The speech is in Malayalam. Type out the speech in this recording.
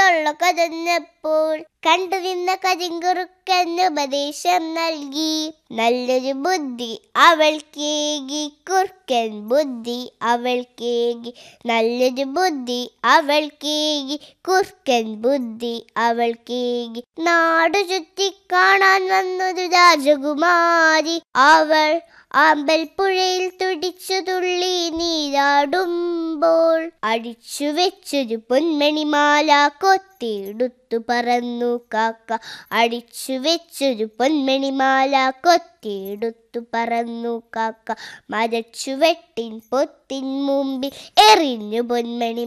തൊള്ള കതഞ്ഞപ്പോൾ കണ്ടു നിന്ന കരിങ്കുറുക്കൻ ഉപദേശം നൽകി നല്ലൊരു ബുദ്ധി അവൾക്കേകി കുറുക്കൻ ബുദ്ധി അവൾക്കേകി നല്ലൊരു ബുദ്ധി അവൾക്കേകി കുറുക്കൻ ബുദ്ധി അവൾക്കേകി നാടു ചുറ്റി കാണാൻ വന്നൊരു രാജകുമാരി അവൾ ആമ്പൽപ്പുഴയിൽ തുടിച്ചു തുള്ളി നീരാടുമ്പോൾ അടിച്ചു വെച്ചൊരു പൊന്മണിമാല കൊത്തിയെടുത്തു പറന്നു കാക്ക അടിച്ചു വെച്ചൊരു പൊന്മണിമാല കൊത്തിയെടുത്തു പറന്നു കാക്ക മരച്ചുവെട്ടിൻ പൊത്തിൻ മുമ്പിൽ എറിഞ്ഞു പൊന്മണി